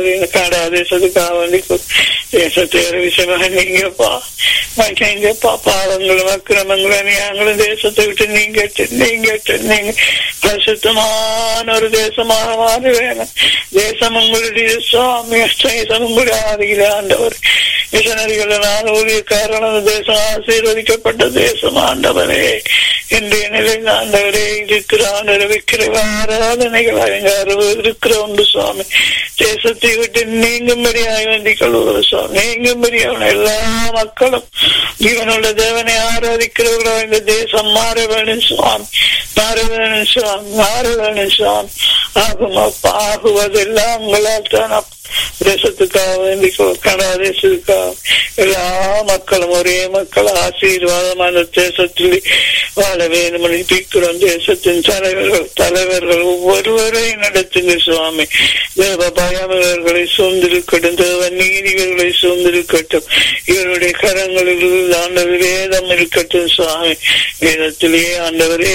காடா தேசத்துக்காக வேண்டி தேசத்தை விஷயமாக நீங்கப்பா நீங்கப்பா பாவங்களும் அக்கிரமங்களும் அநியாயங்களும் தேசத்தை விட்டு நீங்கட்டு நீங்கட்டு நீங்க பரிசுத்தமான ஒரு தேசமாக மாற வேணும் தேசம் உங்களுடைய சுவாமி தேசம் உங்களுடைய ஆதியில் ஆண்டவர் மிஷனரிகளால் ஊழியக்காரன் தேசம் ஆசீர்வதிக்கப்பட்ட தேசம் ஆண்டவரே இன்றைய நிலையில் ஆண்டவரே இருக்கிற ஆண்டவர் விக்கிர ஆராதனைகள் இருக்கிற உண்டு சுவாமி தேசத்தை விட்டு நீங்கும்படியாக வேண்டிக் கொள்வது சுவாமி நீங்கும்படியான எல்லா மக்களும் இவனுள்ள தேவனை ஆராதிக்கிறவர்களோ இந்த தேசம் மாற வேணும் சுவாமி மாற வேணும் சுவாமி மாற வேணும் சுவாமி ஆகும் அப்பா ஆகுவதெல்லாம் உங்களால் தான் தேசத்துக்காக வேண்டி கனடா தேசத்துக்காக எல்லா மக்களும் ஒரே மக்கள் ஆசீர்வாதமான தேசத்தில் வாழ வேண்டும் பிக்கிறோம் தேசத்தின் தலைவர்கள் தலைவர்கள் ஒவ்வொருவரையும் நடத்துங்க சுவாமி தேவ பயம் இவர்களை சூழ்ந்திருக்கட்டும் தேவ நீதிகளை சூழ்ந்திருக்கட்டும் இவருடைய கரங்களில் ஆண்டவர் வேதம் இருக்கட்டும் சுவாமி வேதத்திலேயே ஆண்டவரே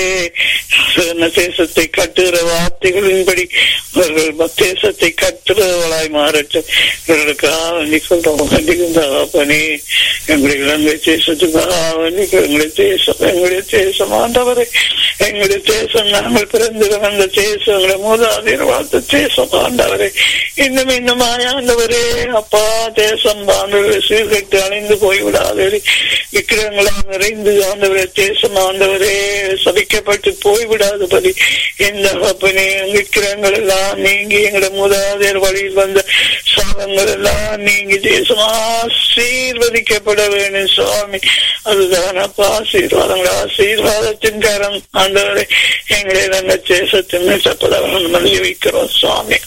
தேசத்தை கட்டுகிற வார்த்தைகளின்படி அவர்கள் தேசத்தை கட்டுறவர்களாய் மாறட்டும் இவர்களுக்காக வேண்டி சொல்றோம் கண்டிப்பானே எங்களுடைய இலங்கை தேசத்துக்காக வேண்டி எங்களுடைய தேசம் எங்களுடைய தேசம் ஆண்டவரை எங்களுடைய தேசம் நாங்கள் பிறந்து வந்த தேசம் எங்களுடைய மூதாதையர் வாழ்த்த தேசம் ஆண்டவரே இன்னும் இன்னும் ஆண்டவரே அப்பா தேசம் ஆண்டவரை சீர்கட்டு அணைந்து போய்விடாதே விக்கிரங்களால் நிறைந்து ஆண்டவரே தேசம் ஆண்டவரே சபிக்கப்பட்டு போய்விடாதபடி இந்த அப்பனே விக்கிரங்கள் எல்லாம் நீங்கி எங்களுடைய மூதாதையர் வழியில் வந்த சாபங்கள் எல்லாம் நீங்கி தேசம் ஆசீர்வதிக்கப்பட வேணும் சுவாமி அதுதான் அப்பா ஆசீர்வாதங்கள் ஆசீர்வாதத்தின் கரம் ஆண்டவரை எங்களை நாங்கள் தேசத்தின் மீட்டப்பட வேண்டும் வைக்கிறோம் சுவாமி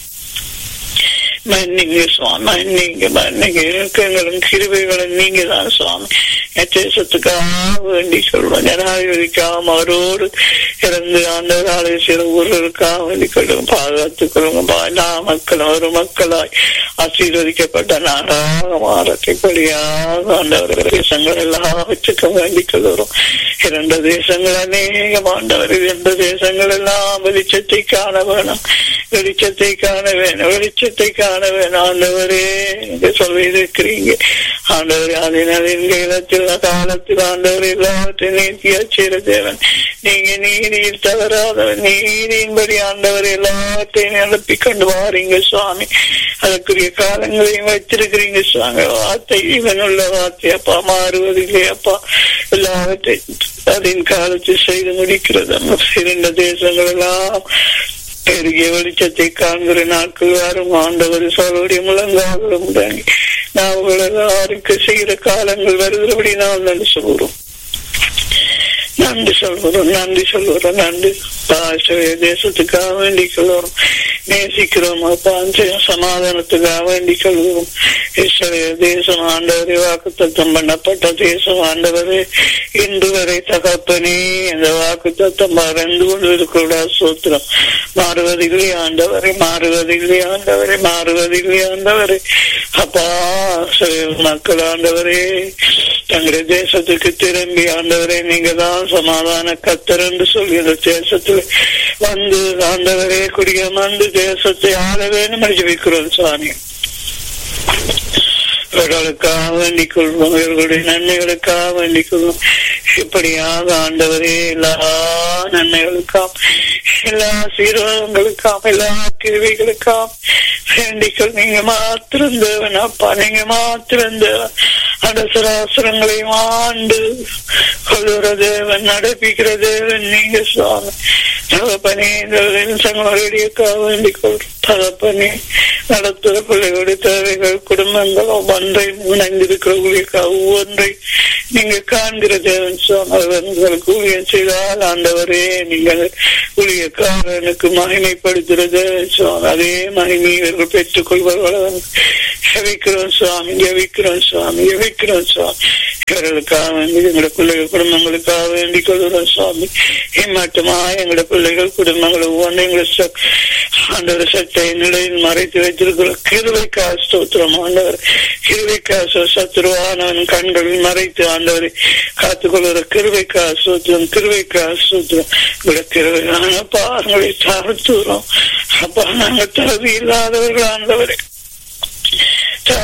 மன்னிங்க சுவாமி மன்னிங்க மன்னிங்க இறக்கங்களும் கிருபைகளும் நீங்க தான் சுவாமி தேசத்துக்காக வேண்டி சொல்வோம் ஜனாதிபதிக்காக அவரோடு இறந்து ஆண்டவராலே சில ஊர்களுக்காக வேண்டி கொள்ளும் பாதுகாத்துக் கொள்ளுங்க எல்லா மக்களும் ஒரு மக்களாய் ஆசீர்வதிக்கப்பட்ட நாடாக மாறத்தைப்படியாக ஆண்டவர் தேசங்கள் எல்லாவற்றுக்கும் வேண்டிக் கொள்கிறோம் இரண்டு தேசங்கள் அநேகம் ஆண்டவர் இரண்டு தேசங்கள் எல்லாம் வெளிச்சத்தை காண வேணும் வெளிச்சத்தை காண வேணும் வெளிச்சத்தை காண வேணும் ஆண்டவரே சொல்லியிருக்கிறீங்க ஆண்டவர் அதனால் எங்க இடத்தில் காலத்தில் ஆண்டவர் எல்லாவற்றையும் நீத்தியா செய்த தேவன் நீங்க நீதியில் தவறாதவர் நீதியின்படி ஆண்டவர் எல்லாவற்றையும் நடத்தி கொண்டு வாரீங்க சுவாமி அதற்குரிய காலங்களையும் வச்சிருக்கிறீங்க சுவாமி வார்த்தை இவனுள்ள வார்த்தை அப்பா மாறுவதில்லை அப்பா எல்லாவற்றையும் அதன் காலத்தில் செய்து முடிக்கிறது இரண்டு தேசங்கள் எல்லாம் பெருகிய வெளிச்சத்தை காண்கிற நாட்கள் வரும் ஆண்டவர் சோழருடைய முழங்காலும் தாங்கி நாங்கள் எல்லாருக்கு செய்கிற காலங்கள் வருகிறபடி நாம் நன்றி சொல்கிறோம் நன்றி சொல்கிறோம் நன்றி சொல்கிறோம் நன்றி தேசத்துக்காக வேண்டிக் கொள்கிறோம் நேசிக்கிறோம் அப்பா சமாதானத்துக்காக வேண்டிக் கொள்கிறோம் தேசம் ஆண்டவரே வாக்கு தத்தம் பண்ணப்பட்ட தேசம் ஆண்டவரே இன்று வரை தகப்பனே இந்த வாக்கு தத்தம் மறந்து கொண்டு இருக்கிற சூத்திரம் மாறுவதில்லை ஆண்டவரை மாறுவதில்லை ஆண்டவரை மாறுவதில்லை ஆண்டவரை அப்பா மக்கள் ஆண்டவரே தங்களுடைய தேசத்துக்கு திரும்பி ஆண்டவரே நீங்க தான் சமாதான கத்தர் என்று சொல்லி அந்த தேசத்தில் வந்து ஆண்டவரே குடியமர்ந்து தேசத்தை ஆள வேண்டும் என்று வைக்கிறோம் சுவாமி இவர்களுக்காக வேண்டிக் கொள்வோம் இவர்களுடைய நன்மைகளுக்காக வேண்டிக் கொள்வோம் இப்படியாக ஆண்டவரே எல்லா நன்மைகளுக்காம் எல்லா சீர்வாதங்களுக்காம் எல்லா கிருவிகளுக்காம் வேண்டிக்கொள் நீங்க மாத்திரம் தேவன் அப்பா நீங்க மாத்திரம் தேவன் அடசராசரங்களையும் ஆண்டு கொள்ளுற தேவன் நடப்பிக்கிற தேவன் நீங்க சுவாமி தகப்பனே சங்களுடையக்காக வேண்டிக் கொள்றோம் தகப்பனே நடத்துற பிள்ளைகளுடைய தேவைகள் குடும்பங்கள் ஒவ்வொன்றை இணைந்திருக்கிற ஊழியக்காக ஒவ்வொன்றை நீங்க காண்கிற தேவன் சுவாமி ஊழியம் செய்தால் ஆண்டவரே நீங்கள் ஊழியக்காரனுக்கு மகிமைப்படுத்துற தேவன் சுவாமி அதே மகிமை இவர்கள் பெற்றுக் கொள்வார்கள் ஜெபிக்கிறோம் சுவாமி ஜெபிக்கிறோம் சுவாமி ஜெபிக்கிறோம் சுவாமி இவர்களுக்காக வேண்டி எங்களுடைய பிள்ளைகள் குடும்பங்களுக்காக வேண்டிக் கொள்கிறோம் சுவாமி ஏமாற்றமா எங்களுடைய பிள்ளைகள் குடும்பங்கள் ஒவ்வொன்றும் எங்களை ஆண்டவர் சட்டை நிலையில் மறைத்து வைத்திருக்கிற கிருவைக்கா ஸ்தோத்திரம் ஆண்டவர் கிருவைக்கா சத்துருவானவன் கண்களில் மறைத்து ஆண்டவரை காத்துக்கொள்கிற கிருவைக்கா சூத்திரம் கிருவைக்கா சூத்திரம் உங்களுடைய கிருவையான பாங்களை தாழ்த்துறோம் அப்பா நாங்கள் தகுதி இல்லாதவர்கள் ஆண்டவரை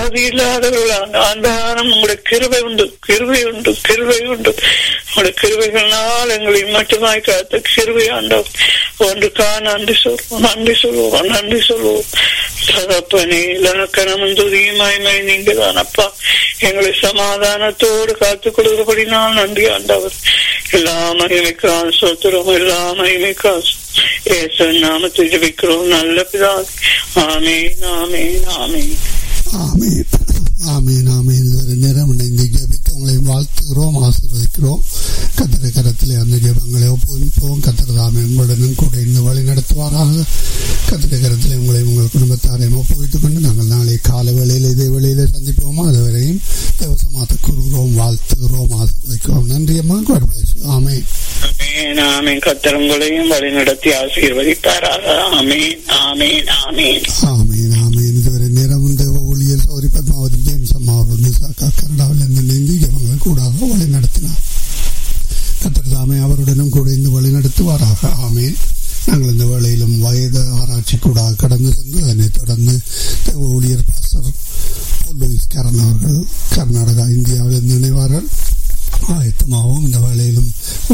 தகுதி இல்லாதவர்களான ஆண்டானம் உங்களுடைய கிருபை உண்டு கிருபை உண்டு கிருபை உண்டு உங்களுடைய கிருபைகளால் எங்களை மட்டுமாய் காத்த கிருபை ஆண்டோம் ஒன்றுக்கா நன்றி சொல்வோம் நன்றி சொல்வோம் நன்றி சொல்வோம் தகப்பனே இலக்கணமும் துதியுமாய்மை நீங்க தானப்பா எங்களை சமாதானத்தோடு காத்துக் கொள்கிறபடினால் நன்றி ஆண்டவர் எல்லா மகிமைக்கான் சோத்திரம் எல்லா மகிமைக்கான் ஏசு நாமத்தை ஜபிக்கிறோம் நல்ல பிதா ஆமேன் ஆமேன் ஆமேன் ஆமீன் ஆமீன் ஆமீன் இதுவரை நேரம் இணைந்து ஜெபித்து உங்களை வாழ்த்துகிறோம் ஆசீர்வதிக்கிறோம் கத்திர கரத்திலே அந்த ஜெபங்களை ஒப்புவிப்போம் கத்திர தாமே உங்களுடனும் கூட இருந்து வழி நடத்துவாராக கத்திர கரத்திலே உங்களை உங்கள் குடும்பத்தாரையும் ஒப்புவித்துக் கொண்டு நாங்கள் நாளை கால வேளையில் இதே வேளையிலே சந்திப்போமா அதுவரையும் தேவசமாத்த கூறுகிறோம் வாழ்த்துகிறோம் ஆசீர்வதிக்கிறோம் நன்றி அம்மா God bless you. ஆமென் ஆமேன் ஆமேன் கத்திரங்களையும் வழி நடத்தி ஆசீர்வதிப்பாராக ஆமேன் ஆமேன் ஆமேன் ஆமீன் ஆமீன் இதுவரை நேரம் தேவ ஊழியர் சௌரி பத்மாவதி ஜேம்ஸ் அம்மா அவர்கள் மிசாக்கா கனடாவில் இருந்து இணைந்து ஜபங்கள் கூடாக வழி நடத்தினார் கத்தர் தாமே அவருடனும் கூட இருந்து வழி நடத்துவாராக ஆமீன் நாங்கள் இந்த வேளையிலும் வயது ஆராய்ச்சி கூட கடந்து சென்று அதனைத் தொடர்ந்து தேவ ஊழியர் பாஸ்டர் லூயிஸ் கரண் அவர்கள் கர்நாடகா இந்தியாவில் இருந்து இணைவார்கள் ஆயத்தமாகவும் இந்த வேளையிலும்